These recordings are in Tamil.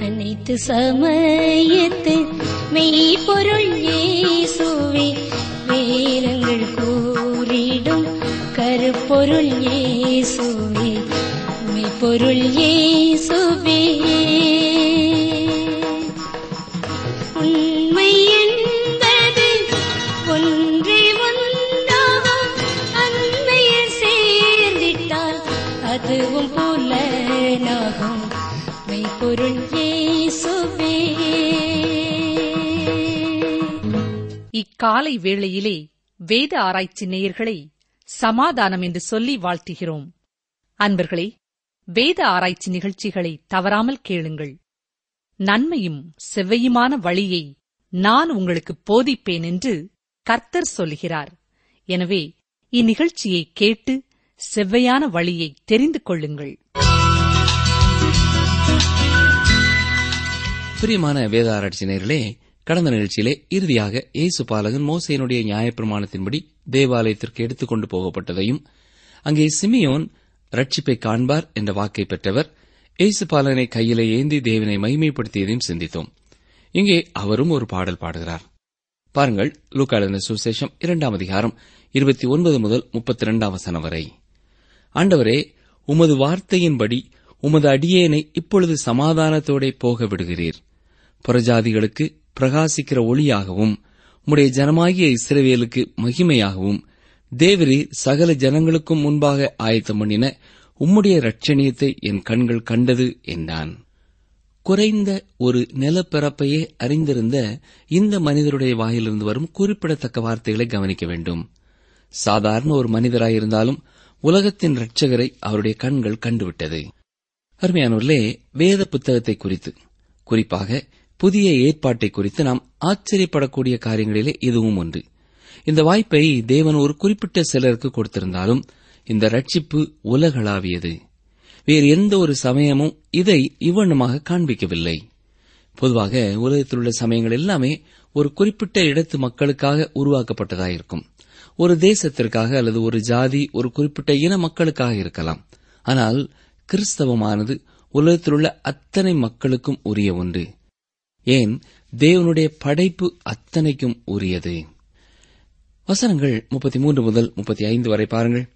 அனைத்து சமயத்து மெய்ப்பொருள் இயேசுவே வேதங்கள் கூறிடும் கருப்பொருள் இயேசுவே மெய்ப்பொருள் இயேசுவே உண்மை என்பது ஒன்றே ஒன்றாகும் அண்மையில் சேர்ந்திட்டால் அதுவும் புலனாகும் மெய்ப்பொருள் இயேசுவே இக்காலை வேளையிலே வேத ஆராய்ச்சி நேயர்களை சமாதானம் என்று சொல்லி வாழ்த்துகிறோம் அன்பர்களே வேத ஆராய்ச்சி நிகழ்ச்சிகளை தவறாமல் கேளுங்கள் நன்மையும் செவ்வையுமான வழியை நான் உங்களுக்கு போதிப்பேன் என்று கர்த்தர் சொல்லுகிறார் எனவே இந்நிகழ்ச்சியை கேட்டு செவ்வையான வழியை தெரிந்து கொள்ளுங்கள் பிரியமான வேத ஆராய்ச்சி நேயர்களே கடந்த நிகழ்ச்சியிலே இறுதியாக இயேசு பாலகன் மோசையினுடைய நியாயப்பிரமாணத்தின்படி தேவாலயத்திற்கு எடுத்துக் கொண்டு போகப்பட்டதையும் அங்கே சிமியோன் ரட்சிப்பை காண்பார் என்ற வாக்கை பெற்றவர் இயேசு பாலகனை கையிலே ஏந்தி தேவனை மகிமைப்படுத்தியதையும் சிந்தித்தோம் இங்கே அவரும் ஒரு பாடல் பாடுகிறார் பாருங்கள் லூக்காளன சுசேஷம் இரண்டாம் அதிகாரம் இருபத்தி ஒன்பது முதல் முப்பத்தி இரண்டாம் வசனம் வரை ஆண்டவரே உமது வார்த்தையின்படி உமது அடியேனை இப்பொழுது சமாதானத்தோடே போக விடுகிறீர் புறஜாதிகளுக்கு பிரகாசிக்கிற ஒளியாகவும் உம்முடைய ஜனமாகிய இஸ்ரவேலுக்கு மகிமையாகவும் தேவரீர் சகல ஜனங்களுக்கும் முன்பாக ஆயத்தம் பண்ணின உம்முடைய ரட்சணியத்தை என் கண்கள் கண்டது என்றான் குறைந்த ஒரு நிலப்பரப்பையே அறிந்திருந்த இந்த மனிதருடைய வாயிலிருந்து வரும் குறிப்பிடத்தக்க வார்த்தைகளை கவனிக்க வேண்டும் சாதாரண ஒரு மனிதராயிருந்தாலும் உலகத்தின் இரட்சகரை அவருடைய கண்கள் கண்டுவிட்டது அருமையானோர்களே வேத புத்தகத்தை குறித்து குறிப்பாக புதிய ஏற்பாட்டை குறித்து நாம் ஆச்சரியப்படக்கூடிய காரியங்களிலே இதுவும் ஒன்று இந்த வாய்ப்பை தேவன் ஒரு குறிப்பிட்ட சிலருக்கு கொடுத்திருந்தாலும் இந்த ரட்சிப்பு உலகளாவியது வேறு எந்த ஒரு சமயமும் இதை இவ்வண்ணமாக காண்பிக்கவில்லை பொதுவாக உலகத்தில் உள்ள சமயங்கள் எல்லாமே ஒரு குறிப்பிட்ட இடத்து மக்களுக்காக உருவாக்கப்பட்டதாயிருக்கும் ஒரு தேசத்திற்காக அல்லது ஒரு ஜாதி ஒரு குறிப்பிட்ட இன மக்களுக்காக இருக்கலாம் ஆனால் கிறிஸ்தவமானது உலகத்திலுள்ள அத்தனை மக்களுக்கும் உரிய ஒன்று ஏன் தேவனுடைய படைப்பு அத்தனைக்கும் உரியது வசனங்கள் முப்பத்தி மூன்று முதல் முப்பத்தி ஐந்து வரை பாருங்கள்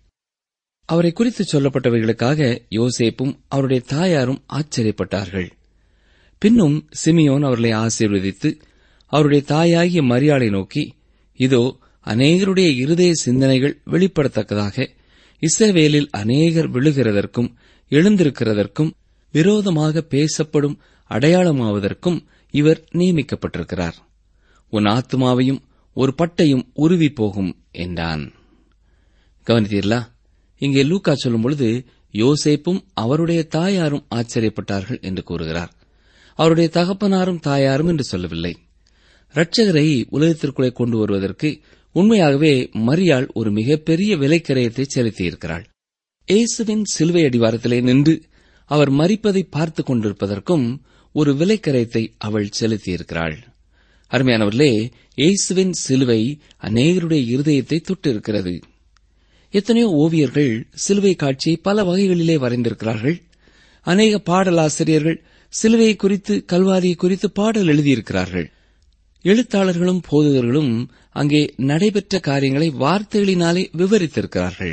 அவரை குறித்து சொல்லப்பட்டவைகளுக்காக யோசேப்பும் அவருடைய தாயாரும் ஆச்சரியப்பட்டார்கள் பின்னும் சிமியோன் அவர்களை ஆசீர்வதித்து அவருடைய தாயாகிய மரியாளை நோக்கி இதோ அநேகருடைய இருதய சிந்தனைகள் வெளிப்படத்தக்கதாக இஸ்ரவேலில் அநேகர் விழுகிறதற்கும் எழுந்திருக்கிறதற்கும் விரோதமாக பேசப்படும் அடையாளமாவதற்கும் இவர் நியமிக்கப்பட்டிருக்கிறார் உன் ஆத்மாவையும் ஒரு பட்டையும் உருவி போகும் என்றான் கவனித்தீர்களா இங்கே லூக்கா சொல்லும் பொழுது யோசேப்பும் அவருடைய தாயாரும் ஆச்சரியப்பட்டார்கள் என்று கூறுகிறார் அவருடைய தகப்பனாரும் தாயாரும் என்று சொல்லவில்லை ரட்சகரை உலகத்திற்குள்ளே கொண்டு வருவதற்கு உண்மையாகவே மரியாள் ஒரு மிகப்பெரிய விலைக்கரையத்தை செலுத்தியிருக்கிறாள் இயேசுவின் சிலுவை அடிவாரத்திலே நின்று அவர் மறிப்பதை பார்த்துக் கொண்டிருப்பதற்கும் ஒரு விலைக்கரையத்தை அவள் செலுத்தியிருக்கிறாள் அருமையானவர்களே இயேசுவின் சிலுவை அநேகருடைய இருதயத்தை தொட்டிருக்கிறது எத்தனையோ ஓவியர்கள் சிலுவை காட்சியை பல வகைகளிலே வரைந்திருக்கிறார்கள் அநேக பாடலாசிரியர்கள் சிலுவையை குறித்து கல்வாரியை குறித்து பாடல் எழுதியிருக்கிறார்கள் எழுத்தாளர்களும் போதகர்களும் அங்கே நடைபெற்ற காரியங்களை வார்த்தைகளினாலே விவரித்திருக்கிறார்கள்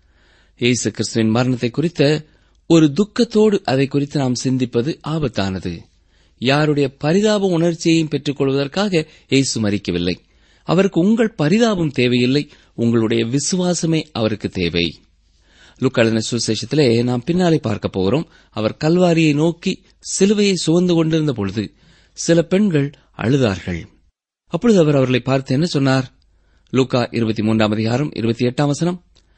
இயேசு கிறிஸ்துவின் மரணத்தை குறித்த ஒரு துக்கத்தோடு அதை குறித்து நாம் சிந்திப்பது ஆபத்தானது யாருடைய பரிதாப உணர்ச்சியையும் பெற்றுக் கொள்வதற்காக இயேசு மறிக்கவில்லை அவருக்கு உங்கள் பரிதாபம் தேவையில்லை உங்களுடைய விசுவாசமே அவருக்கு தேவை லுக்காளின சுசேஷத்திலே நாம் பின்னாலே பார்க்க போகிறோம் அவர் கல்வாரியை நோக்கி சிலுவையை சுமந்து கொண்டிருந்த பொழுது சில பெண்கள் அழுதார்கள் அப்பொழுது அவர் அவர்களை பார்த்து என்ன சொன்னார் லூக்கா இருபத்தி மூன்றாம் அதிகாரம் இருபத்தி எட்டாம் வசனம்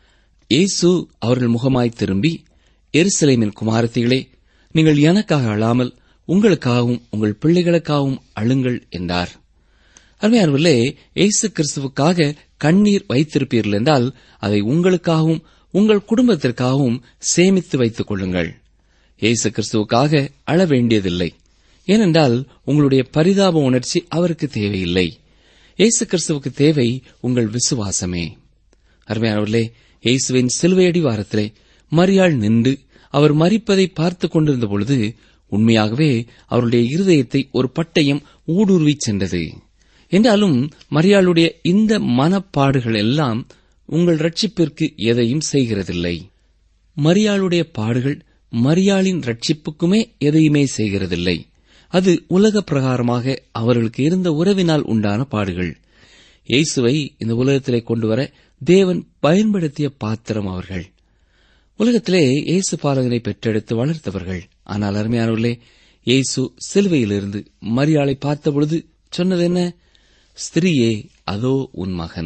இயேசு அவர்கள் முகமாய் திரும்பி எருசலேமின் குமாரத்திகளே நீங்கள் எனக்காக அழாமல் உங்களுக்காகவும் உங்கள் பிள்ளைகளுக்காகவும் அழுங்கள் என்றார் அருமையானவர்களே இயேசு கிறிஸ்துவுக்காக கண்ணீர் வைத்திருப்பீர்கள் என்றால் அதை உங்களுக்காகவும் உங்கள் குடும்பத்திற்காகவும் சேமித்து வைத்துக் கொள்ளுங்கள் இயேசு கிறிஸ்துவுக்காக அழ வேண்டியதில்லை ஏனென்றால் உங்களுடைய பரிதாப உணர்ச்சி அவருக்கு தேவையில்லை இயேசு கிறிஸ்துவுக்கு தேவை உங்கள் விசுவாசமே அருமையானவர்களே இயேசுவின் சிலுவையடி வாரத்திலே மரியாள் நின்று அவர் மறிப்பதை பார்த்துக் கொண்டிருந்த பொழுது உண்மையாகவே அவருடைய இருதயத்தை ஒரு பட்டயம் ஊடுருவிச் சென்றது என்றாலும் மரியாளுடைய இந்த மனப்பாடுகள் எல்லாம் உங்கள் ரட்சிப்பிற்கு எதையும் செய்கிறதில்லை மரியாளுடைய பாடுகள் மரியாளின் ரட்சிப்புக்குமே எதையுமே செய்கிறதில்லை அது உலக பிரகாரமாக அவர்களுக்கு இருந்த உறவினால் உண்டான பாடுகள் இயேசுவை இந்த உலகத்திலே கொண்டு வர தேவன் பயன்படுத்திய பாத்திரம் அவர்கள் உலகத்திலே இயேசு பாலகனை பெற்றெடுத்து வளர்த்தவர்கள் ஆனால் அருமையானவர்களே இயேசு சிலுவையிலிருந்து மரியாளை பார்த்தபொழுது சொன்னது என்ன ஸ்திரியே அதோ உன் மகன்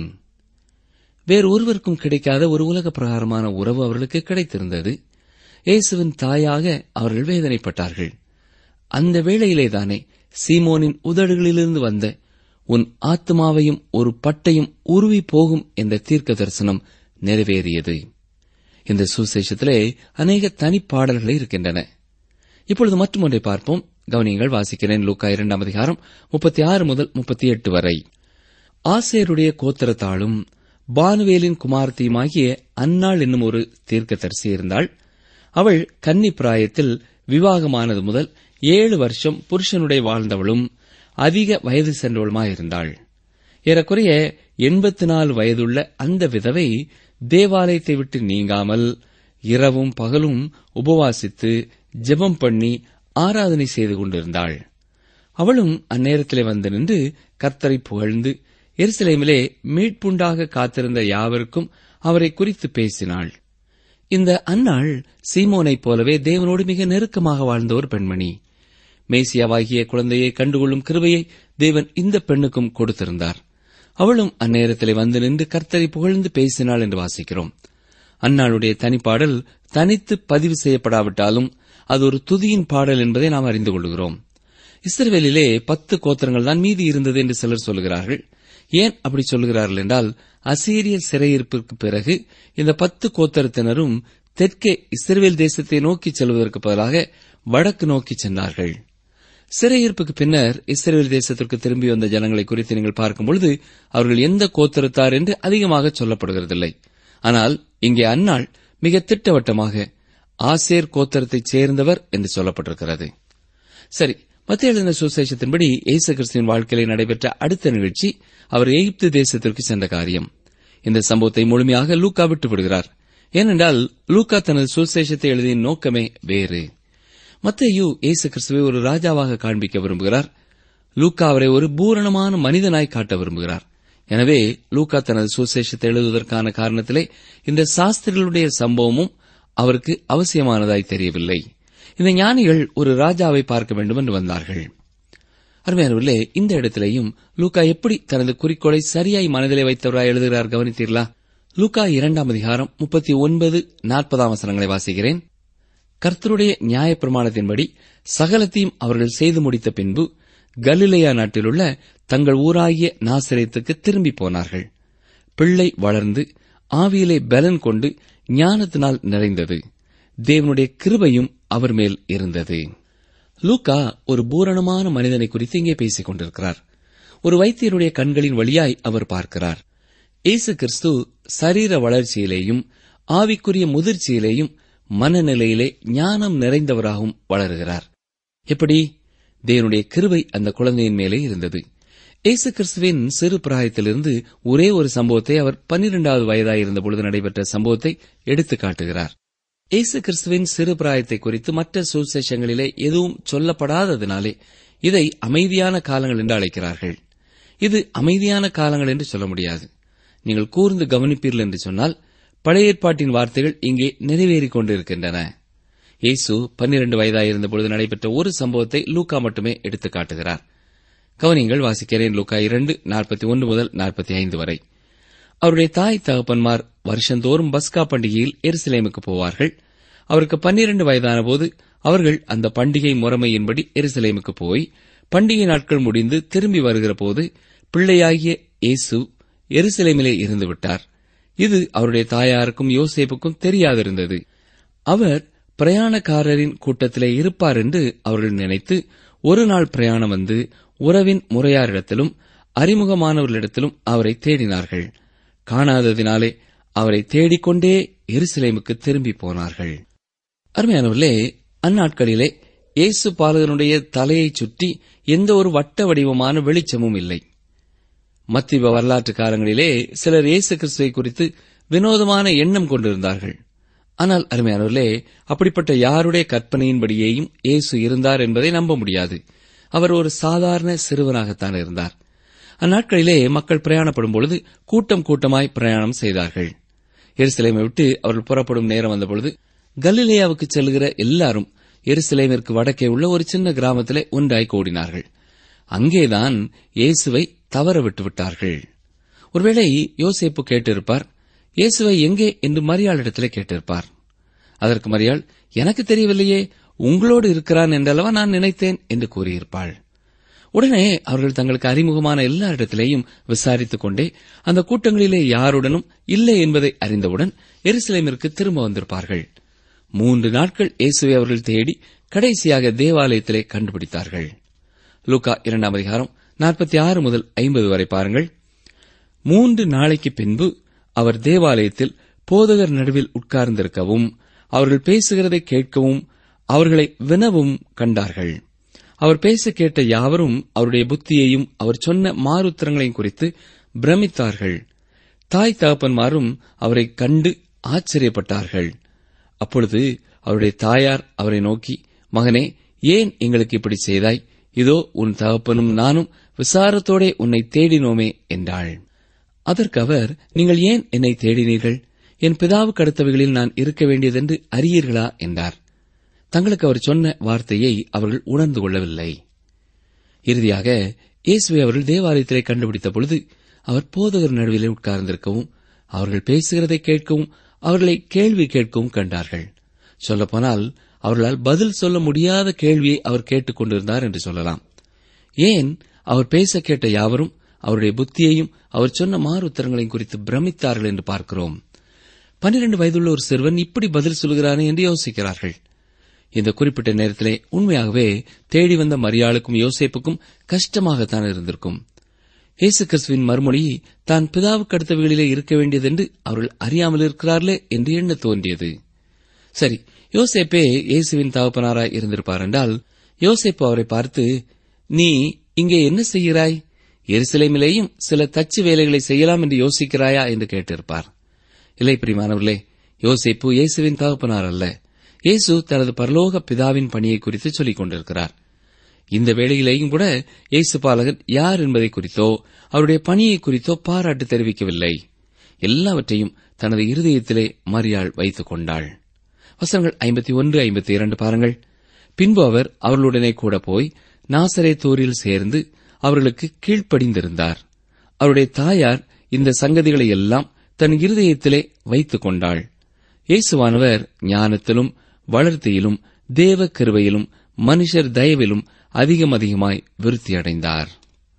வேறு ஒருவருக்கும் கிடைக்காத ஒரு உலக பிரகாரமான உறவு அவர்களுக்கு கிடைத்திருந்தது இயேசுவின் தாயாக அவர்கள் வேதனைப்பட்டார்கள் அந்த வேளையிலேதானே சீமோனின் உதடுகளிலிருந்து வந்த உன் ஆத்மாவையும் ஒரு பட்டையும் உருவி போகும் என்ற தீர்க்க தரிசனம் நிறைவேறியது இந்த சுசேஷத்திலே அநேக தனிப்பாடல்கள் இருக்கின்றன இப்பொழுது மற்றொன்றை பார்ப்போம் கவனியங்கள் வாசிக்கிறேன் லூக்கா இரண்டாம் அதிகாரம் முப்பத்தி ஆறு முதல் முப்பத்தி எட்டு வரை ஆசேருடைய கோத்திரத்தாளும் பானுவேலின் குமார்த்தியுமாகிய அன்னாள் என்னும் ஒரு தீர்க்கதரிசி இருந்தாள் அவள் கன்னி பிராயத்தில் விவாகமானது முதல் ஏழு வருஷம் புருஷனுடைய வாழ்ந்தவளும் அதிக வயது சென்றவளுமாயிருந்தாள் ஏறக்குறைய எண்பத்தி நாலு வயதுள்ள அந்த விதவை தேவாலயத்தை விட்டு நீங்காமல் இரவும் பகலும் உபவாசித்து ஜெபம் பண்ணி ஆராதனை செய்து கொண்டிருந்தாள் அவளும் அந்நேரத்திலே வந்து நின்று கர்த்தரை புகழ்ந்து எருசலேமிலே மீட்புண்டாக காத்திருந்த யாவருக்கும் அவரை குறித்து பேசினாள் இந்த அன்னாள் சீமோனைப் போலவே தேவனோடு மிக நெருக்கமாக வாழ்ந்த ஒரு பெண்மணி மேசியாவாகிய குழந்தையை கண்டுகொள்ளும் கிருபையை தேவன் இந்த பெண்ணுக்கும் கொடுத்திருந்தார் அவளும் அந்நேரத்திலே வந்து நின்று கர்த்தரை புகழ்ந்து பேசினாள் என்று வாசிக்கிறோம் அன்னாளுடைய தனிப்பாடல் தனித்து பதிவு செய்யப்படாவிட்டாலும் அது ஒரு துதியின் பாடல் என்பதை நாம் அறிந்து கொள்கிறோம் இஸ்ரவேலிலே பத்து கோத்திரங்கள் தான் மீதி இருந்தது என்று சிலர் சொல்கிறார்கள் ஏன் அப்படி சொல்கிறார்கள் என்றால் அசீரிய சிறையிருப்பிற்கு பிறகு இந்த பத்து கோத்தரத்தினரும் தெற்கே இஸ்ரேல் தேசத்தை நோக்கி செல்வதற்கு பதிலாக வடக்கு நோக்கி சென்றார்கள் சிறையிருப்புக்கு பின்னர் இஸ்ரேல் தேசத்திற்கு திரும்பி வந்த ஜனங்களை குறித்து நீங்கள் பார்க்கும்பொழுது அவர்கள் எந்த கோத்திரத்தார் என்று அதிகமாக சொல்லப்படுகிறதில்லை ஆனால் இங்கே அன்னாள் மிக திட்டவட்டமாக ஆசேர் கோத்திரத்தைச் சேர்ந்தவர் என்று சொல்லப்பட்டிருக்கிறது சரி மத்திய எழுதின சுசேஷத்தின்படி இயேசு கிறிஸ்துவின் வாழ்க்கையிலே நடைபெற்ற அடுத்த நிகழ்ச்சி அவர் எகிப்து தேசத்திற்கு சென்ற காரியம் இந்த சம்பவத்தை முழுமையாக லூக்கா விட்டு விடுகிறார் ஏனென்றால் லூக்கா தனது சுசேஷத்தை எழுதிய நோக்கமே வேறு மத்தையு இயேசு கிறிஸ்துவை ஒரு ராஜாவாக காண்பிக்க விரும்புகிறார் லூக்கா அவரை ஒரு பூரணமான மனிதனாய் காட்ட விரும்புகிறார் எனவே லூக்கா தனது சுசேஷத்தை எழுதுவதற்கான காரணத்திலே இந்த சாஸ்திரிகளுடைய சம்பவமும் அவருக்கு அவசியமானதாய் தெரியவில்லை இந்த ஞானிகள் ஒரு ராஜாவை பார்க்க வேண்டும் என்று வந்தார்கள் அருமையானவர்களே இந்த இடத்திலேயும் லூக்கா எப்படி தனது குறிக்கோளை சரியாய் மனதிலே வைத்தவராய் எழுதுகிறார் கவனித்தீர்களா லூக்கா இரண்டாம் அதிகாரம் முப்பத்தி ஒன்பது நாற்பதாம் வசனங்களை வாசிக்கிறேன் கர்த்தருடைய நியாயப்பிரமாணத்தின்படி சகலத்தையும் அவர்கள் செய்து முடித்த பின்பு கலிலேயா நாட்டிலுள்ள தங்கள் ஊராகிய நாசிரியத்துக்கு திரும்பி போனார்கள் பிள்ளை வளர்ந்து ஆவியிலே பலன் கொண்டு ஞானத்தினால் நிறைந்தது தேவனுடைய கிருபையும் அவர் மேல் இருந்தது லூக்கா ஒரு பூரணமான மனிதனை குறித்து இங்கே பேசிக் கொண்டிருக்கிறார் ஒரு வைத்தியருடைய கண்களின் வழியாய் அவர் பார்க்கிறார் இயேசு கிறிஸ்து சரீர வளர்ச்சியிலேயும் ஆவிக்குரிய முதிர்ச்சியிலேயும் மனநிலையிலே ஞானம் நிறைந்தவராகவும் வளருகிறார் எப்படி தேவனுடைய கிருபை அந்த குழந்தையின் மேலே இருந்தது இயேசு கிறிஸ்துவின் சிறு பிராயத்திலிருந்து ஒரே ஒரு சம்பவத்தை அவர் பன்னிரெண்டாவது வயதாய் இருந்த பொழுது நடைபெற்ற சம்பவத்தை எடுத்துக் காட்டுகிறார் இயேசு கிறிஸ்துவின் சிறு பிராயத்தை குறித்து மற்ற சுசேஷங்களிலே எதுவும் சொல்லப்படாததினாலே இதை அமைதியான காலங்கள் என்று அழைக்கிறார்கள் இது அமைதியான காலங்கள் என்று சொல்ல முடியாது நீங்கள் கூர்ந்து கவனிப்பீர்கள் என்று சொன்னால் பழைய ஏற்பாட்டின் வார்த்தைகள் இங்கே நிறைவேறிக் கொண்டிருக்கின்றன இயேசு பன்னிரண்டு வயதாயிருந்த பொழுது நடைபெற்ற ஒரு சம்பவத்தை லூக்கா மட்டுமே எடுத்துக் காட்டுகிறார் கவனிங்கள் வாசிக்கிறேன் லூக்கா இரண்டு நாற்பத்தி ஒன்று முதல் நாற்பத்தி ஐந்து வரை அவருடைய தாய் தகப்பன்மார் வருஷந்தோறும் பஸ்கா பண்டிகையில் எருசலேமுக்கு போவார்கள் அவருக்கு பன்னிரண்டு வயதான போது அவர்கள் அந்த பண்டிகை முறைமையின்படி எருசலேமுக்கு போய் பண்டிகை நாட்கள் முடிந்து திரும்பி வருகிற போது பிள்ளையாகிய இயேசு எருசலேமிலே இருந்து விட்டார் இது அவருடைய தாயாருக்கும் யோசேப்புக்கும் தெரியாதிருந்தது அவர் பிரயாணக்காரரின் கூட்டத்திலே இருப்பார் என்று அவர்கள் நினைத்து ஒரு நாள் பிரயாணம் வந்து உறவின் முறையாரிடத்திலும் அறிமுகமானவர்களிடத்திலும் அவரை தேடினார்கள் காணாததினாலே அவரை தேடிக்கொண்டே எருசலேமுக்கு திரும்பி போனார்கள் அருமையானவர்களே அந்நாட்களிலே இயேசு பாலகனுடைய தலையைச் சுற்றி எந்த ஒரு வட்ட வடிவமான வெளிச்சமும் இல்லை மத்திய வரலாற்று காலங்களிலே சிலர் இயேசு கிறிஸ்துவை குறித்து வினோதமான எண்ணம் கொண்டிருந்தார்கள் ஆனால் அருமையானவர்களே அப்படிப்பட்ட யாருடைய கற்பனையின்படியேயும் இயேசு இருந்தார் என்பதை நம்ப முடியாது அவர் ஒரு சாதாரண சிறுவனாகத்தான் இருந்தார் அந்நாட்களிலே மக்கள் பிரயாணப்படும் பொழுது கூட்டம் கூட்டமாய் பிரயாணம் செய்தார்கள் எருசலேமை விட்டு அவர்கள் புறப்படும் நேரம் வந்தபொழுது கலிலேயாவுக்கு செல்கிற எல்லாரும் எருசலேமிற்கு வடக்கே உள்ள ஒரு சின்ன கிராமத்திலே ஒன்றாய் கூடினார்கள் அங்கேதான் இயேசுவை தவற விட்டு விட்டார்கள் ஒருவேளை யோசேப்பு கேட்டிருப்பார் இயேசுவை எங்கே என்று மரியாளிடத்திலே கேட்டிருப்பார் அதற்கு மரியாள் எனக்கு தெரியவில்லையே உங்களோடு இருக்கிறான் என்றல்லவா நான் நினைத்தேன் என்று கூறியிருப்பாள் உடனே அவர்கள் தங்களுக்கு அறிமுகமான எல்லா இடத்திலேயும் விசாரித்துக் கொண்டே அந்த கூட்டங்களிலே யாருடனும் இல்லை என்பதை அறிந்தவுடன் எருசலேமிற்கு திரும்ப வந்திருப்பார்கள் மூன்று நாட்கள் இயேசுவை அவர்கள் தேடி கடைசியாக தேவாலயத்திலே கண்டுபிடித்தார்கள் லூகா இரண்டாம் அதிகாரம் நாற்பத்தி ஆறு முதல் ஐம்பது வரை பாருங்கள் மூன்று நாளைக்கு பின்பு அவர் தேவாலயத்தில் போதகர் நடுவில் உட்கார்ந்திருக்கவும் அவர்கள் பேசுகிறதை கேட்கவும் அவர்களை வினவும் கண்டார்கள் அவர் பேச கேட்ட யாவரும் அவருடைய புத்தியையும் அவர் சொன்ன மாறுத்திரங்களையும் குறித்து பிரமித்தார்கள் தாய் தகப்பன்மாரும் அவரை கண்டு ஆச்சரியப்பட்டார்கள் அப்பொழுது அவருடைய தாயார் அவரை நோக்கி மகனே ஏன் எங்களுக்கு இப்படி செய்தாய் இதோ உன் தகப்பனும் நானும் விசாரத்தோடே உன்னை தேடினோமே என்றாள் அதற்கு அவர் நீங்கள் ஏன் என்னை தேடினீர்கள் என் பிதாவுக்கு அடுத்தவைகளில் நான் இருக்க வேண்டியதென்று அறியீர்களா என்றார் தங்களுக்கு அவர் சொன்ன வார்த்தையை அவர்கள் உணர்ந்து கொள்ளவில்லை இறுதியாக இயேசுவை அவர்கள் தேவாலயத்திலே கண்டுபிடித்த பொழுது அவர் போதகர் நடுவிலே உட்கார்ந்திருக்கவும் அவர்கள் பேசுகிறதை கேட்கவும் அவர்களை கேள்வி கேட்கவும் கண்டார்கள் சொல்லப்போனால் அவர்களால் பதில் சொல்ல முடியாத கேள்வியை அவர் கேட்டுக் கொண்டிருந்தார் என்று சொல்லலாம் ஏன் அவர் பேச கேட்ட யாவரும் அவருடைய புத்தியையும் அவர் சொன்ன மாறுத்தரங்களையும் குறித்து பிரமித்தார்கள் என்று பார்க்கிறோம் பன்னிரண்டு வயதுள்ள ஒரு சிறுவன் இப்படி பதில் சொல்கிறானே என்று யோசிக்கிறார்கள் இந்த குறிப்பிட்ட நேரத்திலே உண்மையாகவே தேடி வந்த மரியாளுக்கும் யோசேப்புக்கும் கஷ்டமாகத்தான் இருந்திருக்கும் இயேசு கிறிஸ்துவின் மறுமொழி தான் பிதாவுக்கு அடுத்தவைகளிலே இருக்க வேண்டியதென்று அவர்கள் அறியாமல் இருக்கிறார்களே என்று எண்ண தோன்றியது சரி யோசேப்பே இயேசுவின் தகப்பனாராய் இருந்திருப்பார் என்றால் யோசேப்பு அவரை பார்த்து நீ இங்கே என்ன செய்கிறாய் எருசலேமிலேயும் சில தச்சு வேலைகளை செய்யலாம் என்று யோசிக்கிறாயா என்று கேட்டிருப்பார் இல்லை பிரிமானவர்களே யோசேப்பு இயேசுவின் தகப்பனார் அல்ல இயேசு தனது பரலோக பிதாவின் பணியை குறித்து சொல்லிக் கொண்டிருக்கிறார் இந்த வேளையிலேயும் கூட இயேசு பாலகன் யார் என்பதை குறித்தோ அவருடைய பணியை குறித்தோ பாராட்டு தெரிவிக்கவில்லை எல்லாவற்றையும் தனது இருதயத்திலே மரியாள் வைத்துக் கொண்டாள் வசனங்கள் ஐம்பத்தி ஒன்று ஐம்பத்தி இரண்டு பாருங்கள் பின்பு அவர் அவர்களுடனே கூட போய் நாசரேத்தூரில் சேர்ந்து அவர்களுக்கு கீழ்ப்படிந்திருந்தார் அவருடைய தாயார் இந்த சங்கதிகளை எல்லாம் தன் இருதயத்திலே வைத்துக் கொண்டாள் இயேசுவானவர் ஞானத்திலும் வளர்த்தியிலும் தேவ கிருபையிலும் மனுஷர் தயவிலும் அதிகம் அதிகமாய் விருத்தியடைந்தார்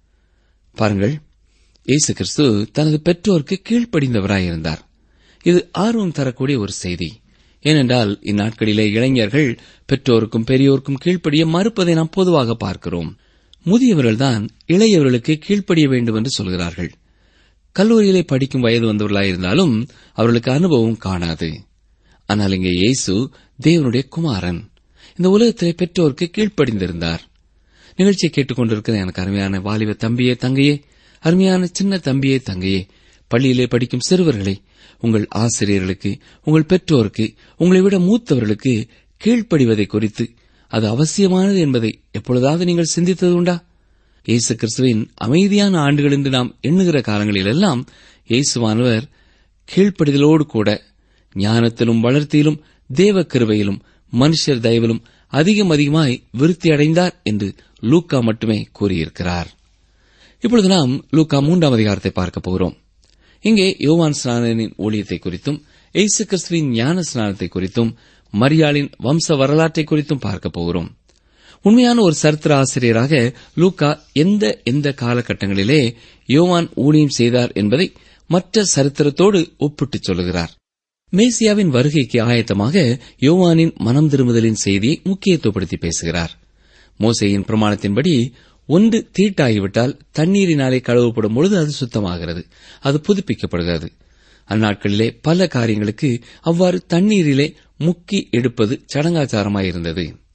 பாருங்கள் இயேசு கிறிஸ்து தனது பெற்றோருக்கு கீழ்ப்படிந்தவராயிருந்தார் இது ஆர்வம் தரக்கூடிய ஒரு செய்தி ஏனென்றால் இந்நாட்களிலே இளைஞர்கள் பெற்றோருக்கும் பெரியோருக்கும் கீழ்ப்படிய மறுப்பதை நாம் பொதுவாக பார்க்கிறோம் முதியவர்கள்தான் இளையவர்களுக்கு கீழ்ப்படிய வேண்டும் என்று சொல்கிறார்கள் கல்லூரியிலே படிக்கும் வயது வந்தவர்களாயிருந்தாலும் அவர்களுக்கு அனுபவம் காணாது ஆனால் இங்கே இயேசு தேவனுடைய குமாரன் இந்த உலகத்திலே பெற்றோருக்கு கீழ்ப்படிந்திருந்தார் நிகழ்ச்சியை கேட்டுக்கொண்டிருக்கிற எனக்கு அருமையான வாலிப தம்பியே தங்கையே அருமையான சின்ன தம்பியே தங்கையே பள்ளியிலே படிக்கும் சிறுவர்களே உங்கள் ஆசிரியர்களுக்கு உங்கள் பெற்றோருக்கு உங்களை விட மூத்தவர்களுக்கு கீழ்ப்படிவதை குறித்து அது அவசியமானது என்பதை எப்பொழுதாவது நீங்கள் சிந்தித்தது உண்டா இயேசு கிறிஸ்துவின் அமைதியான ஆண்டுகள் என்று நாம் எண்ணுகிற காலங்களிலெல்லாம் இயேசுவானவர் கீழ்ப்படிதலோடு கூட ஞானத்திலும் வளர்த்தியிலும் தேவ கிருபையிலும் மனுஷர் தயவிலும் அதிகம் அதிகமாய் விருத்தி அடைந்தார் என்று லூக்கா மட்டுமே கூறியிருக்கிறார் இப்பொழுது நாம் லூக்கா மூன்றாம் அதிகாரத்தை பார்க்க போகிறோம் இங்கே யோவான் ஸ்நானனின் ஊழியத்தை குறித்தும் இயேசு கிறிஸ்துவின் ஞான ஸ்நானத்தை குறித்தும் மரியாளின் வம்ச வரலாற்றை குறித்தும் பார்க்க போகிறோம் உண்மையான ஒரு சரித்திர ஆசிரியராக லூக்கா எந்த எந்த காலகட்டங்களிலே யோவான் ஊழியம் செய்தார் என்பதை மற்ற சரித்திரத்தோடு ஒப்பிட்டுச் சொல்லுகிறார் மேசியாவின் வருகைக்கு ஆயத்தமாக யோவானின் மனம் திரும்புதலின் செய்தியை முக்கியத்துவப்படுத்தி பேசுகிறார் மோசையின் பிரமாணத்தின்படி ஒன்று தீட்டாகிவிட்டால் தண்ணீரினாலே கழுவப்படும் பொழுது அது சுத்தமாகிறது அது புதுப்பிக்கப்படுகிறது அந்நாட்களிலே பல காரியங்களுக்கு அவ்வாறு தண்ணீரிலே முக்கி எடுப்பது சடங்காச்சாரமாயிருந்தது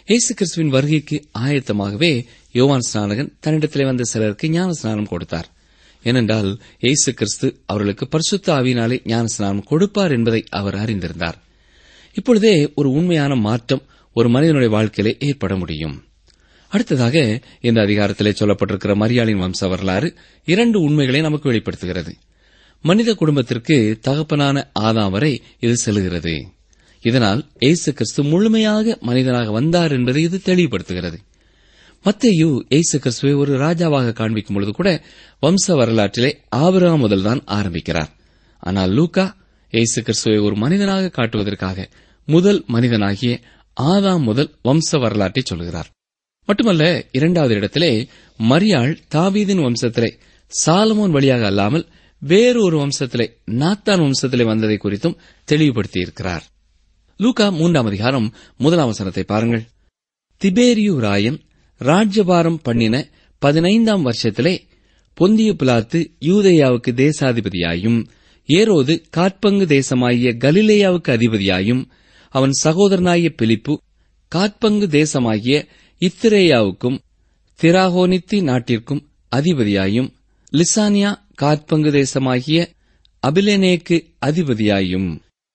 இயேசு கிறிஸ்துவின் வருகைக்கு ஆயத்தமாகவே யோவான் ஸ்நானகன் தன்னிடத்திலே வந்த சிலருக்கு ஞான ஸ்நானம் கொடுத்தார் ஏனென்றால் இயேசு கிறிஸ்து அவர்களுக்கு பரிசுத்த ஆவியினாலே ஞான ஸ்நானம் கொடுப்பார் என்பதை அவர் அறிந்திருந்தார் இப்பொழுதே ஒரு உண்மையான மாற்றம் ஒரு மனிதனுடைய வாழ்க்கையிலே ஏற்பட முடியும் அடுத்ததாக இந்த அதிகாரத்திலே சொல்லப்பட்டிருக்கிற மரியாளின் வம்ச வரலாறு இரண்டு உண்மைகளை நமக்கு வெளிப்படுத்துகிறது மனித குடும்பத்திற்கு தகப்பனான ஆதாம் வரை இது செல்கிறது இதனால் இயேசு கிறிஸ்து முழுமையாக மனிதனாக வந்தார் என்பதை இது தெளிவுபடுத்துகிறது மத்தேயு இயேசு கிறிஸ்துவை ஒரு ராஜாவாக காண்பிக்கும் பொழுது கூட வம்ச வரலாற்றிலே ஆபிரகாம் முதல்தான் ஆரம்பிக்கிறார் ஆனால் லூக்கா இயேசு கிறிஸ்துவை ஒரு மனிதனாக காட்டுவதற்காக முதல் மனிதனாகிய ஆதாம் முதல் வம்ச வரலாற்றை சொல்கிறார் மட்டுமல்ல இரண்டாவது இடத்திலே மரியாள் தாவீதின் வம்சத்திலே சாலமோன் வழியாக அல்லாமல் வேறொரு வம்சத்திலே நாத்தான் வம்சத்திலே வந்ததை குறித்தும் தெளிவுபடுத்தியிருக்கிறார் லூகா மூன்றாம் அதிகாரம் முதலாம் வசனத்தை பாருங்கள் திபேரியு ராயன் ராஜ்யபாரம் பண்ணின பதினைந்தாம் வருஷத்திலே பொந்திய பிலாத்து யூதேயாவுக்கு தேசாதிபதியாயும் ஏரோது காற்பங்கு தேசமாகிய கலிலேயாவுக்கு அதிபதியாயும் அவன் சகோதரனாகிய பிலிப்பு காற்பங்கு தேசமாகிய இத்திரேயாவுக்கும் திராகோனித்தி நாட்டிற்கும் அதிபதியாயும் லிசானியா காற்பங்கு தேசமாகிய அபிலேனேக்கு அதிபதியாயும்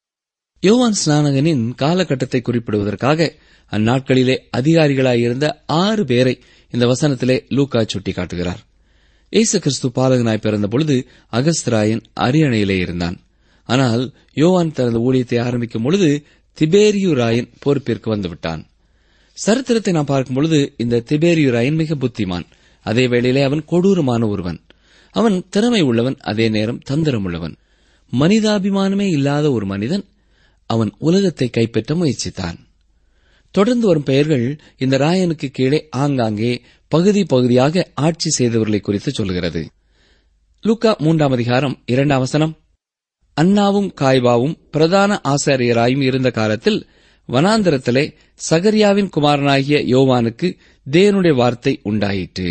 யோவான் ஸ்நானகனின் காலகட்டத்தை குறிப்பிடுவதற்காக அந்நாட்களிலே அதிகாரிகளாயிருந்த ஆறு பேரை இந்த வசனத்திலே லூக்கா சுட்டிக்காட்டுகிறார் இயேசு கிறிஸ்து பாலகனாய் பிறந்த பொழுது அகஸ்திராயன் அரியணையிலே இருந்தான் ஆனால் யோவான் தனது ஊழியத்தை ஆரம்பிக்கும் பொழுது திபேரியு ராயன் பொறுப்பிற்கு வந்துவிட்டான் சரித்திரத்தை நாம் பார்க்கும் பொழுது இந்த திபேரியு ராயன் மிக புத்திமான் அதே வேளையிலே அவன் கொடூரமான ஒருவன் அவன் திறமை உள்ளவன் அதே நேரம் தந்திரம் உள்ளவன் மனிதாபிமானமே இல்லாத ஒரு மனிதன் அவன் உலகத்தை கைப்பற்ற முயற்சித்தான் தொடர்ந்து வரும் பெயர்கள் இந்த ராயனுக்கு கீழே ஆங்காங்கே பகுதி பகுதியாக ஆட்சி செய்தவர்களை குறித்து சொல்கிறது லூக்கா மூன்றாம் அதிகாரம் இரண்டாம் வசனம் அன்னாவும் காய்பாவும் பிரதான ஆசாரியராயும் இருந்த காலத்தில் வனாந்தரத்திலே சகரியாவின் குமாரனாகிய யோவானுக்கு தேவனுடைய வார்த்தை உண்டாயிற்று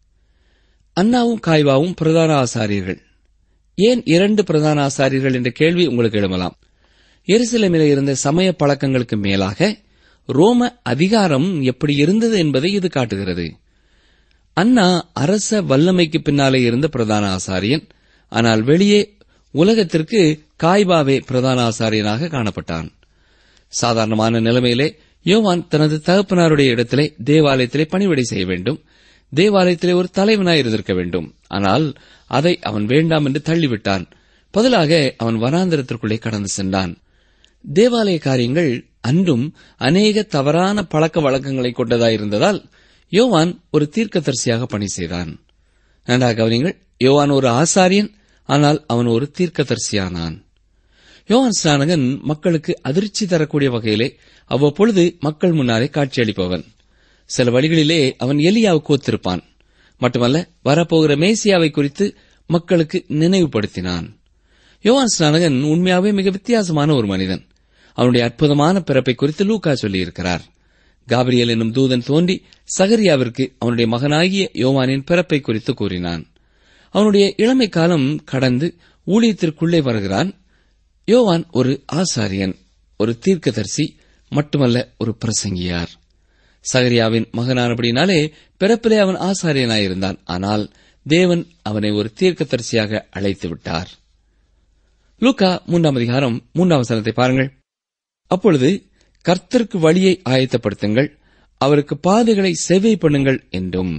அன்னாவும் காய்பாவும் பிரதான ஆசாரியர்கள் ஏன் இரண்டு பிரதான ஆசாரியர்கள் என்ற கேள்வி உங்களுக்கு எழுமலாம் எருசலேமிலே இருந்த சமய பழக்கங்களுக்கு மேலாக ரோம அதிகாரம் எப்படி இருந்தது என்பதை இது காட்டுகிறது அண்ணா அரச வல்லமைக்கு பின்னாலே இருந்த பிரதான ஆசாரியன் ஆனால் வெளியே உலகத்திற்கு காய்பாவே பிரதான ஆசாரியனாக காணப்பட்டான் சாதாரணமான நிலைமையிலே யோவான் தனது தகப்பனாருடைய இடத்திலே தேவாலயத்திலே பணிவிடை செய்ய வேண்டும் தேவாலயத்திலே ஒரு தலைவனாய் இருந்திருக்க வேண்டும் ஆனால் அதை அவன் வேண்டாம் என்று தள்ளிவிட்டான் பதிலாக அவன் வனாந்திரத்திற்குள்ளே கடந்து சென்றான் தேவாலய காரியங்கள் அன்றும் அநேக தவறான பழக்க வழக்கங்களை கொண்டதாயிருந்ததால் யோவான் ஒரு தீர்க்கதரிசியாக பணி செய்தான் நன்றாக கவனிங்கள் யோவான் ஒரு ஆசாரியன் ஆனால் அவன் ஒரு தீர்க்கதரிசியானான் யோவான் ஸ்நானகன் மக்களுக்கு அதிர்ச்சி தரக்கூடிய வகையிலே அவ்வப்பொழுது மக்கள் முன்னாலே காட்சியளிப்பவன் சில வழிகளிலே அவன் எலியாவுக்கு ஒத்திருப்பான் மட்டுமல்ல வரப்போகிற மேசியாவை குறித்து மக்களுக்கு நினைவுபடுத்தினான் யோவான் ஸ்நானகன் உண்மையாகவே மிக வித்தியாசமான ஒரு மனிதன் அவனுடைய அற்புதமான பிறப்பை குறித்து லூக்கா சொல்லியிருக்கிறார் காபிரியல் என்னும் தூதன் தோன்றி சகரியாவிற்கு அவனுடைய மகனாகிய யோவானின் பிறப்பை குறித்து கூறினான் அவனுடைய இளமை காலம் கடந்து ஊழியத்திற்குள்ளே வருகிறான் யோவான் ஒரு ஆசாரியன் ஒரு தீர்க்கதரிசி மட்டுமல்ல ஒரு பிரசங்கியார் சகரியாவின் மகனானபடினாலே பிறப்பிலே அவன் ஆசாரியனாயிருந்தான் ஆனால் தேவன் அவனை ஒரு தீர்க்கதரிசியாக அழைத்து விட்டார் லூக்கா மூன்றாம் அதிகாரம் மூன்றாம் வசனத்தை பாருங்கள் அப்பொழுது கர்த்தருக்கு வழியை ஆயத்தப்படுத்துங்கள் அவருக்கு பாதைகளை சேவை பண்ணுங்கள் என்றும்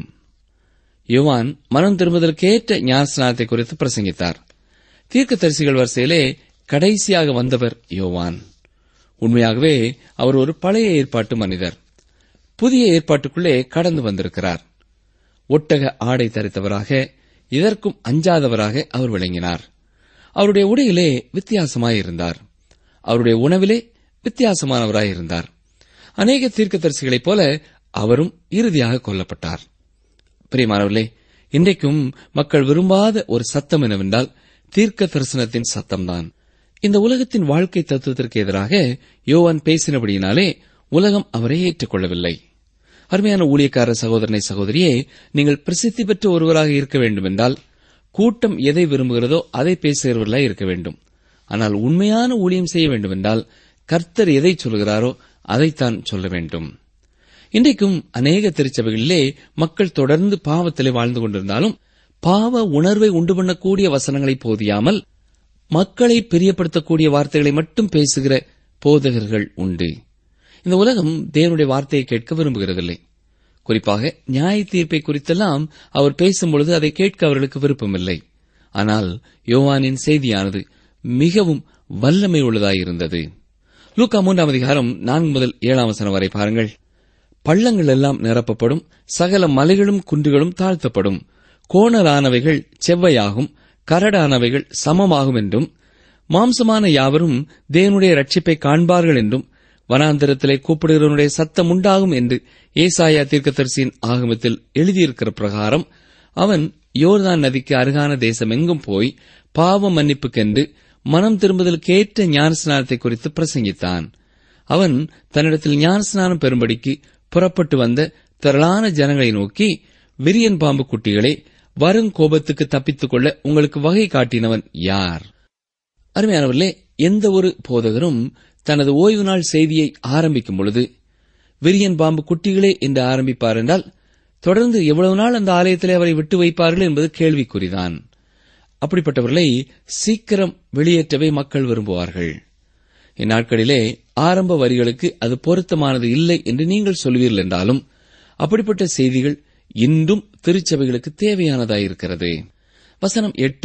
யுவான் மனம் திரும்புதலுக்கேற்ற ஞானஸ்நானத்தை குறித்து பிரசங்கித்தார் தீர்க்கதரிசிகள் வரிசையிலே கடைசியாக வந்தவர் யோவான் உண்மையாகவே அவர் ஒரு பழைய ஏற்பாட்டு மனிதர் புதிய ஏற்பாட்டுக்குள்ளே கடந்து வந்திருக்கிறார் ஒட்டக ஆடை தரித்தவராக இதற்கும் அஞ்சாதவராக அவர் விளங்கினார் அவருடைய உடையிலே வித்தியாசமாயிருந்தார் அவருடைய உணவிலே வித்தியாசமானவராயிருந்தார் அநேக தீர்க்கதரிசிகளைப் போல அவரும் இறுதியாக கொல்லப்பட்டார் பிரியமானவர்களே இன்றைக்கும் மக்கள் விரும்பாத ஒரு சத்தம் என்னவென்றால் தீர்க்க தரிசனத்தின் சத்தம்தான் இந்த உலகத்தின் வாழ்க்கை தத்துவத்திற்கு எதிராக யோவான் பேசினபடியினாலே உலகம் அவரை ஏற்றுக்கொள்ளவில்லை அருமையான ஊழியக்கார சகோதரனை சகோதரியே நீங்கள் பிரசித்தி பெற்ற ஒருவராக இருக்க வேண்டுமென்றால் கூட்டம் எதை விரும்புகிறதோ அதை பேசுகிறவர்களாய் இருக்க வேண்டும் ஆனால் உண்மையான ஊழியம் செய்ய வேண்டுமென்றால் கர்த்தர் எதை சொல்கிறாரோ அதைத்தான் சொல்ல வேண்டும் இன்றைக்கும் அநேக திருச்சபைகளிலே மக்கள் தொடர்ந்து பாவத்திலே வாழ்ந்து கொண்டிருந்தாலும் பாவ உணர்வை உண்டு பண்ணக்கூடிய வசனங்களை போதியாமல் மக்களை பிரியப்படுத்தக்கூடிய வார்த்தைகளை மட்டும் பேசுகிற போதகர்கள் உண்டு இந்த உலகம் தேவனுடைய வார்த்தையை கேட்க விரும்புகிறதில்லை குறிப்பாக நியாய தீர்ப்பை குறித்தெல்லாம் அவர் பேசும்பொழுது அதை கேட்க அவர்களுக்கு விருப்பமில்லை ஆனால் யோவானின் செய்தியானது மிகவும் வல்லமை உள்ளதாயிருந்தது லூக்கா மூன்றாம் அதிகாரம் நான்கு முதல் ஏழாம் வசனம் வரை பாருங்கள் பள்ளங்கள் எல்லாம் நிரப்பப்படும் சகல மலைகளும் குன்றுகளும் தாழ்த்தப்படும் கோணலானவைகள் செவ்வையாகும் கரடானவைகள் சமமாகும் என்றும் மாம்சமான யாவரும் தேவனுடைய ரட்சிப்பை காண்பார்கள் என்றும் வனாந்தரத்திலே கூப்பிடுகிறவனுடைய சத்தம் உண்டாகும் என்று ஏசாயா தீர்க்கதரிசியின் ஆகமத்தில் எழுதியிருக்கிற பிரகாரம் அவன் யோர்தான் நதிக்கு அருகான தேசம் எங்கும் போய் பாவ மன்னிப்புக்கென்று மனம் திரும்புதலுக்கேற்ற ஞானஸ்நானத்தை குறித்து பிரசங்கித்தான் அவன் தன்னிடத்தில் ஞானஸ்நானம் பெறும்படிக்கு புறப்பட்டு வந்த திரளான ஜனங்களை நோக்கி விரியன் பாம்பு குட்டிகளே வரும் கோபத்துக்கு தப்பித்துக் கொள்ள உங்களுக்கு வகை காட்டினவன் யார் அருமையானவர்களே எந்த ஒரு போதகரும் தனது ஓய்வு நாள் செய்தியை ஆரம்பிக்கும் பொழுது விரியன் பாம்பு குட்டிகளே என்று ஆரம்பிப்பார் என்றால் தொடர்ந்து எவ்வளவு நாள் அந்த ஆலயத்திலே அவரை விட்டு வைப்பார்கள் என்பது கேள்விக்குறிதான் அப்படிப்பட்டவர்களை சீக்கிரம் வெளியேற்றவே மக்கள் விரும்புவார்கள் இந்நாட்களிலே ஆரம்ப வரிகளுக்கு அது பொருத்தமானது இல்லை என்று நீங்கள் சொல்வீர்கள் என்றாலும் அப்படிப்பட்ட செய்திகள் இன்றும் திருச்சபைகளுக்கு தேவையானதாயிருக்கிறது வசனம் எட்டு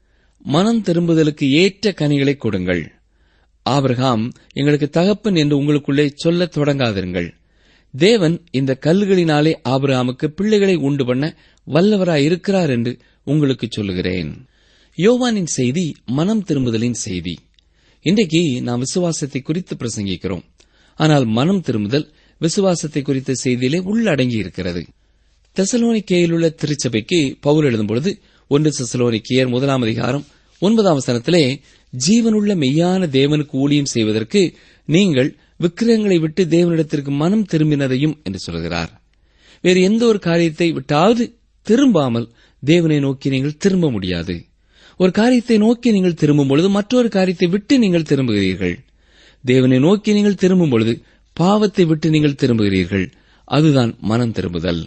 மனம் திரும்புதலுக்கு ஏற்ற கனிகளை கொடுங்கள் ஆபிரகாம் எங்களுக்கு தகப்பன் என்று உங்களுக்குள்ளே சொல்லத் தொடங்காதிருங்கள் தேவன் இந்த கல்லுகளினாலே ஆபிரகாமுக்கு பிள்ளைகளை உண்டு பண்ண வல்லவராயிருக்கிறார் என்று உங்களுக்கு சொல்லுகிறேன் யோவானின் செய்தி மனம் திரும்புதலின் செய்தி இன்றைக்கு நாம் விசுவாசத்தை குறித்து பிரசங்கிக்கிறோம் ஆனால் மனம் திரும்புதல் விசுவாசத்தை குறித்த செய்தியிலே உள்ளடங்கி இருக்கிறது தெசலோனிக்கேயில் உள்ள திருச்சபைக்கு பவுல் எழுதும்பொழுது ஒன்று தெசலோனிக்கேயர் முதலாம் அதிகாரம் ஒன்பதாம் வசனத்திலே ஜீவனுள்ள மெய்யான தேவனுக்கு ஊழியம் செய்வதற்கு நீங்கள் விக்கிரகங்களை விட்டு தேவனிடத்திற்கு மனம் திரும்பினதையும் என்று சொல்கிறார் வேறு எந்த ஒரு காரியத்தை விட்டாவது திரும்பாமல் தேவனை நோக்கி நீங்கள் திரும்ப முடியாது ஒரு காரியத்தை நோக்கி நீங்கள் திரும்பும் பொழுது மற்றொரு காரியத்தை விட்டு நீங்கள் திரும்புகிறீர்கள் தேவனை நோக்கி நீங்கள் திரும்பும் பொழுது பாவத்தை விட்டு நீங்கள் திரும்புகிறீர்கள் அதுதான் மனம் திரும்புதல்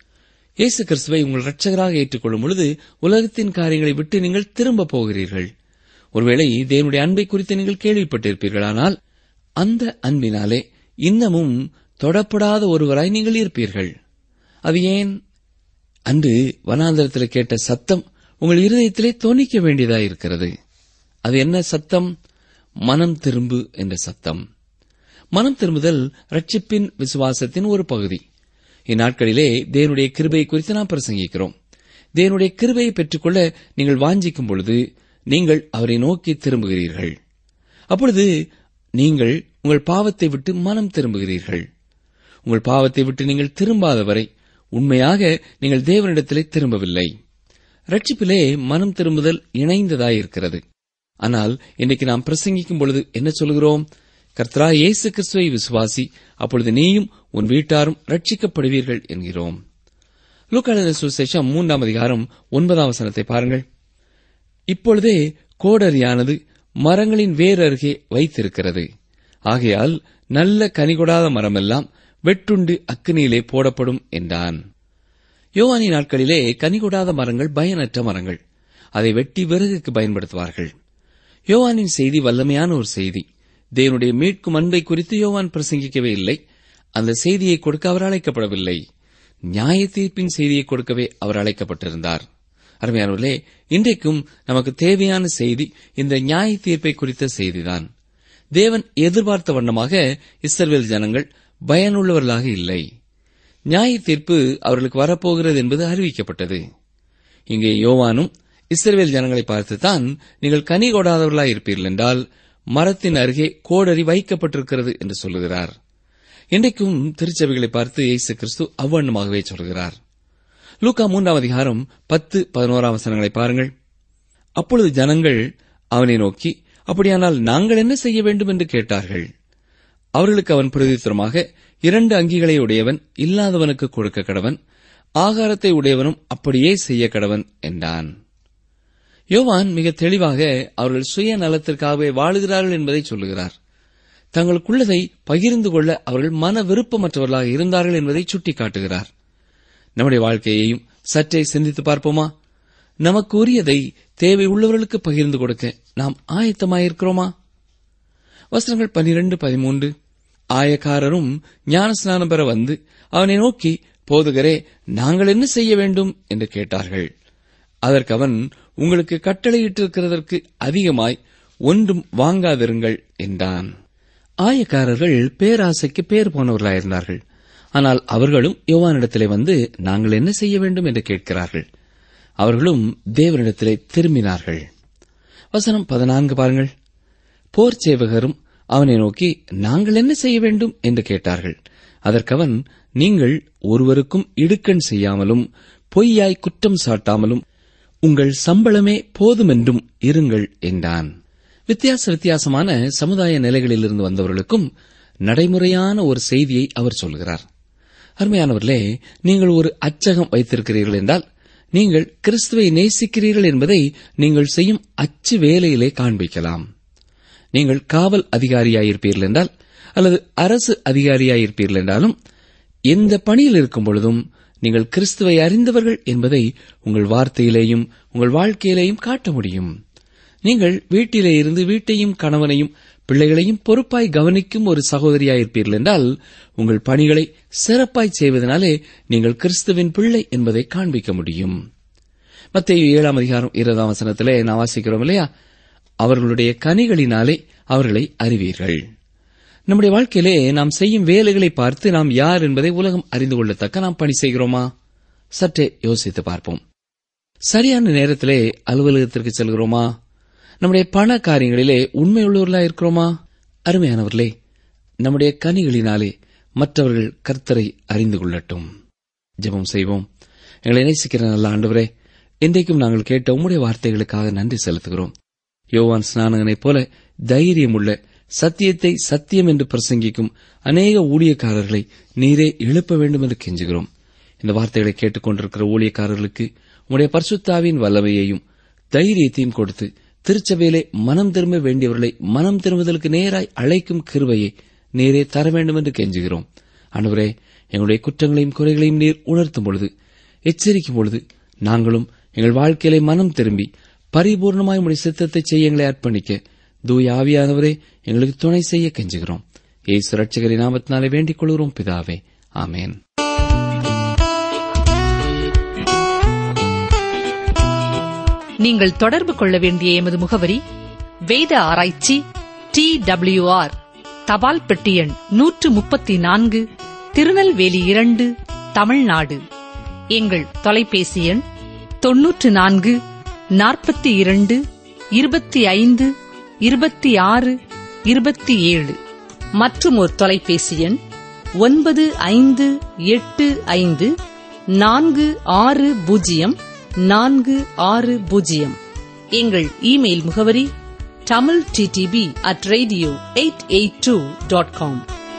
இயேசு கிறிஸ்துவை உங்கள் இரட்சகராக ஏற்றுக்கொள்ளும் பொழுது உலகத்தின் காரியங்களை விட்டு நீங்கள் திரும்ப போகிறீர்கள் ஒருவேளை தேவனுடைய அன்பை குறித்து நீங்கள் கேள்விப்பட்டிருப்பீர்கள் ஆனால் அந்த அன்பினாலே இன்னமும் தொடப்படாத ஒருவராய் நீங்கள் இருப்பீர்கள் அது ஏன் அன்று வனாந்தரத்தில் கேட்ட சத்தம் உங்கள் இருதயத்திலே தோணிக்க வேண்டியதாயிருக்கிறது அது என்ன சத்தம் மனம் திரும்பு என்ற சத்தம் மனம் திரும்புதல் ரட்சிப்பின் விசுவாசத்தின் ஒரு பகுதி இந்நாட்களிலே தேவனுடைய கிருபையை குறித்து நாம் பிரசங்கிக்கிறோம் தேவனுடைய கிருபையை பெற்றுக்கொள்ள நீங்கள் வாஞ்சிக்கும் பொழுது நீங்கள் அவரை நோக்கி திரும்புகிறீர்கள் அப்பொழுது நீங்கள் உங்கள் பாவத்தை விட்டு மனம் திரும்புகிறீர்கள் உங்கள் பாவத்தை விட்டு நீங்கள் திரும்பாதவரை உண்மையாக நீங்கள் தேவனிடத்திலே திரும்பவில்லை ரட்சிப்பிலே மனம் திரும்புதல் இணைந்ததாயிருக்கிறது ஆனால் இன்றைக்கு நாம் பிரசங்கிக்கும் பொழுது என்ன சொல்கிறோம் கர்த்தரா இயேசு கிறிஸ்துவை விசுவாசி அப்பொழுது நீயும் உன் வீட்டாரும் ரட்சிக்கப்படுவீர்கள் என்கிறோம் லூக்காளர் சுசேஷம் மூன்றாம் அதிகாரம் ஒன்பதாம் வசனத்தை பாருங்கள் இப்பொழுதே கோடரியானது மரங்களின் வேர் அருகே வைத்திருக்கிறது ஆகையால் நல்ல கனிகொடாத மரமெல்லாம் வெட்டுண்டு அக்கினியிலே போடப்படும் என்றான் யோவானி நாட்களிலே கனிகொடாத மரங்கள் பயனற்ற மரங்கள் அதை வெட்டி விறகுக்கு பயன்படுத்துவார்கள் யோவானின் செய்தி வல்லமையான ஒரு செய்தி தேவனுடைய மீட்கும் அன்பை குறித்து யோவான் பிரசங்கிக்கவே இல்லை அந்த செய்தியை கொடுக்க அவர் அழைக்கப்படவில்லை நியாய தீர்ப்பின் செய்தியை கொடுக்கவே அவர் அழைக்கப்பட்டிருந்தார் அருமையானவர்களே இன்றைக்கும் நமக்கு தேவையான செய்தி இந்த நியாய தீர்ப்பை குறித்த செய்திதான் தேவன் எதிர்பார்த்த வண்ணமாக இஸ்ரவேல் ஜனங்கள் பயனுள்ளவர்களாக இல்லை நியாய தீர்ப்பு அவர்களுக்கு வரப்போகிறது என்பது அறிவிக்கப்பட்டது இங்கே யோவானும் இஸ்ரவேல் ஜனங்களை பார்த்துத்தான் நீங்கள் கனி கொடாதவர்களாய் இருப்பீர்கள் என்றால் மரத்தின் அருகே கோடரி வைக்கப்பட்டிருக்கிறது என்று சொல்லுகிறார் இன்றைக்கும் திருச்சபைகளை பார்த்து இயேசு கிறிஸ்து அவ்வண்ணமாகவே சொல்கிறார் லூக்கா மூன்றாம் அதிகாரம் பத்து பதினோராம் வசனங்களை பாருங்கள் அப்பொழுது ஜனங்கள் அவனை நோக்கி அப்படியானால் நாங்கள் என்ன செய்ய வேண்டும் என்று கேட்டார்கள் அவர்களுக்கு அவன் பிரதித்திரமாக இரண்டு அங்கிகளை உடையவன் இல்லாதவனுக்கு கொடுக்க கடவன் ஆகாரத்தை உடையவனும் அப்படியே செய்ய கடவன் என்றான் யோவான் மிக தெளிவாக அவர்கள் சுய நலத்திற்காகவே வாழுகிறார்கள் என்பதை சொல்லுகிறார் தங்களுக்குள்ளதை பகிர்ந்து கொள்ள அவர்கள் மன விருப்பமற்றவர்களாக இருந்தார்கள் என்பதை சுட்டிக்காட்டுகிறார் நம்முடைய வாழ்க்கையையும் சற்றே சிந்தித்து பார்ப்போமா நமக்கு உரியதை தேவை உள்ளவர்களுக்கு பகிர்ந்து கொடுக்க நாம் ஆயத்தமாயிருக்கிறோமா வசனங்கள் பனிரெண்டு பதிமூன்று ஆயக்காரரும் ஞானஸ்நானம் பெற வந்து அவனை நோக்கி போதுகரே நாங்கள் என்ன செய்ய வேண்டும் என்று கேட்டார்கள் அதற்கு அவன் உங்களுக்கு கட்டளையிட்டிருக்கிறதற்கு அதிகமாய் ஒன்றும் வாங்காதிருங்கள் என்றான் ஆயக்காரர்கள் பேராசைக்கு பேர் போனவர்களாயிருந்தார்கள் ஆனால் அவர்களும் யோவானிடத்திலே வந்து நாங்கள் என்ன செய்ய வேண்டும் என்று கேட்கிறார்கள் அவர்களும் தேவனிடத்திலே திரும்பினார்கள் வசனம் பதினான்கு பாருங்கள் போர் சேவகரும் அவனை நோக்கி நாங்கள் என்ன செய்ய வேண்டும் என்று கேட்டார்கள் அதற்கவன் நீங்கள் ஒருவருக்கும் இடுக்கண் செய்யாமலும் பொய்யாய் குற்றம் சாட்டாமலும் உங்கள் சம்பளமே போதுமென்றும் இருங்கள் என்றான் வித்தியாச வித்தியாசமான சமுதாய நிலைகளிலிருந்து வந்தவர்களுக்கும் நடைமுறையான ஒரு செய்தியை அவர் சொல்கிறார் அருமையானவர்களே நீங்கள் ஒரு அச்சகம் வைத்திருக்கிறீர்கள் என்றால் நீங்கள் கிறிஸ்துவை நேசிக்கிறீர்கள் என்பதை நீங்கள் செய்யும் அச்சு வேலையிலே காண்பிக்கலாம் நீங்கள் காவல் அதிகாரியாயிருப்பீர்கள் என்றால் அல்லது அரசு அதிகாரியாயிருப்பீர்கள் என்றாலும் எந்த பணியில் இருக்கும் பொழுதும் நீங்கள் கிறிஸ்துவை அறிந்தவர்கள் என்பதை உங்கள் வார்த்தையிலேயும் உங்கள் வாழ்க்கையிலேயும் காட்ட முடியும் நீங்கள் வீட்டிலே இருந்து வீட்டையும் கணவனையும் பிள்ளைகளையும் பொறுப்பாய் கவனிக்கும் ஒரு சகோதரியாயிருப்பீர்கள் என்றால் உங்கள் பணிகளை சிறப்பாய் செய்வதனாலே நீங்கள் கிறிஸ்துவின் பிள்ளை என்பதை காண்பிக்க முடியும் மத்திய ஏழாம் அதிகாரம் இருபதாம் வசனத்திலே நான் வாசிக்கிறோம் இல்லையா அவர்களுடைய கனிகளினாலே அவர்களை அறிவீர்கள் நம்முடைய வாழ்க்கையிலே நாம் செய்யும் வேலைகளை பார்த்து நாம் யார் என்பதை உலகம் அறிந்து கொள்ளத்தக்க நாம் பணி செய்கிறோமா சற்றே யோசித்து பார்ப்போம் சரியான நேரத்திலே அலுவலகத்திற்கு செல்கிறோமா நம்முடைய பண காரியங்களிலே உண்மையுள்ளவர்களா இருக்கிறோமா அருமையானவர்களே நம்முடைய கனிகளினாலே மற்றவர்கள் கர்த்தரை அறிந்து கொள்ளட்டும் ஜெபம் செய்வோம் எங்களை நேசிக்கிற நல்ல ஆண்டவரே இன்றைக்கும் நாங்கள் கேட்ட உம்முடைய வார்த்தைகளுக்காக நன்றி செலுத்துகிறோம் யோவான் ஸ்நானகனைப் போல தைரியமுள்ள சத்தியத்தை சத்தியம் என்று பிரசங்கிக்கும் அநேக ஊழியக்காரர்களை நீரே எழுப்ப வேண்டும் என்று கெஞ்சுகிறோம் இந்த வார்த்தைகளை கேட்டுக்கொண்டிருக்கிற ஊழியக்காரர்களுக்கு உம்முடைய பரிசுத்தாவின் வல்லமையையும் தைரியத்தையும் கொடுத்து திருச்சபையிலே மனம் திரும்ப வேண்டியவர்களை மனம் திரும்புதலுக்கு நேராய் அழைக்கும் கிருபையை நீரே தர வேண்டும் என்று கெஞ்சுகிறோம் அன்றுவரே எங்களுடைய குற்றங்களையும் குறைகளையும் நீர் உணர்த்தும் பொழுது எச்சரிக்கும் பொழுது நாங்களும் எங்கள் வாழ்க்கையிலே மனம் திரும்பி பரிபூர்ணமாய் உடைய சித்தத்தை செய்ய எங்களை அர்ப்பணிக்க தூய ஆவியானவரே எங்களுக்கு துணை செய்ய கெஞ்சுகிறோம் ஏசு ரட்சகரி நாமத்தினாலே வேண்டிக் கொள்கிறோம் பிதாவே ஆமேன் நீங்கள் தொடர்பு கொள்ள வேண்டிய எமது முகவரி வேத ஆராய்ச்சி டி ஆர் தபால் பெட்டி எண் நூற்று முப்பத்தி நான்கு திருநெல்வேலி இரண்டு தமிழ்நாடு எங்கள் தொலைபேசி எண் தொன்னூற்று நான்கு நாற்பத்தி இரண்டு இருபத்தி ஐந்து இருபத்தி ஆறு இருபத்தி ஏழு மற்றும் ஒரு தொலைபேசி எண் ஒன்பது ஐந்து எட்டு ஐந்து நான்கு ஆறு பூஜ்ஜியம் நான்கு ஆறு பூஜ்ஜியம் எங்கள் இமெயில் முகவரி Tamil DTP at radio eight eight two dot com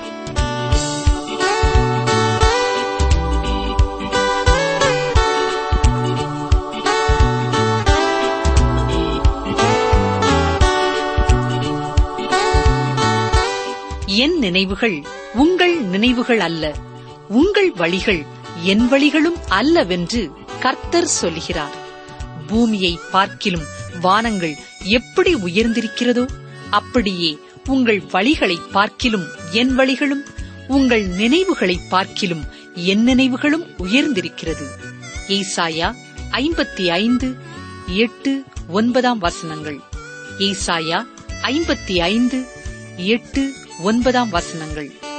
என் நினைவுகள் உங்கள் நினைவுகள் அல்ல உங்கள் வழிகள் என் வழிகளும் அல்லவென்று கர்த்தர் சொல்கிறார் பூமியை பார்க்கிலும் வானங்கள் எப்படி உயர்ந்திருக்கிறதோ அப்படியே உங்கள் வழிகளை பார்க்கிலும் என் வழிகளும் உங்கள் நினைவுகளை பார்க்கிலும் என் நினைவுகளும் உயர்ந்திருக்கிறது ஏசாயா ஐம்பத்தி ஐந்து எட்டு ஒன்பதாம் வசனங்கள் ஏசாயா ஐம்பத்தி ஐந்து எட்டு ஒன்பதாம் வசனங்கள்